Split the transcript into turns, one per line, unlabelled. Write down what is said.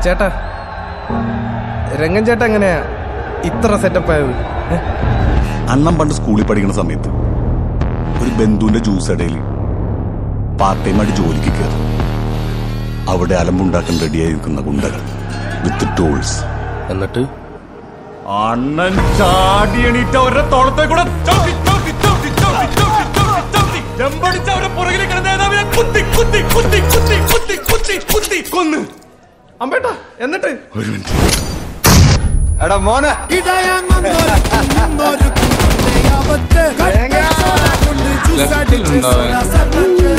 ചേട്ടാ രംഗൻ ചേട്ടാ എങ്ങനെയാ ഇത്ര സെറ്റപ്പ് ആയത് ഏ?
അണ്ണം പണ്ട് സ്കൂളിൽ പഠിക്കുന്ന സമയത്ത് ഒരു ബന്ധുവിന്റെ ജ്യൂസ് ഇടയിൽ പാർട്ട് ടൈം ആയിട്ട് ജോലിക്ക് കയറി അവിടെ അലമ്പുണ്ടാക്കാൻ റെഡിയായി നിൽക്കുന്ന ഗുണ്ടകൾ വിത്ത് ടൂൾസ്
എന്നിട്ട്
അണ്ണൻ ചാടി എണീറ്റ അവരുടെ തോളത്തെ കൂടെ ചവിട്ടി, ചവിട്ടി, ചവിട്ടി, ചവിട്ടി, ചവിട്ടി, ചവിട്ടി, ചവിട്ടി. ചെമ്പടിച്ച് അവരുടെ പുറകിൽ കിടന്ന നേതാവിനെ കുത്തി, കുത്തി, കുത്തി, കുത്തി, കുത്തി, കുത്തി, കുത്തി, കൊന്ന്.
അമ്പേട്ടാ എന്നിട്ട്
ഒരു മിനിറ്റ് എടാ മോനെ
ലെഫ്റ്റിലുണ്ടാവൻ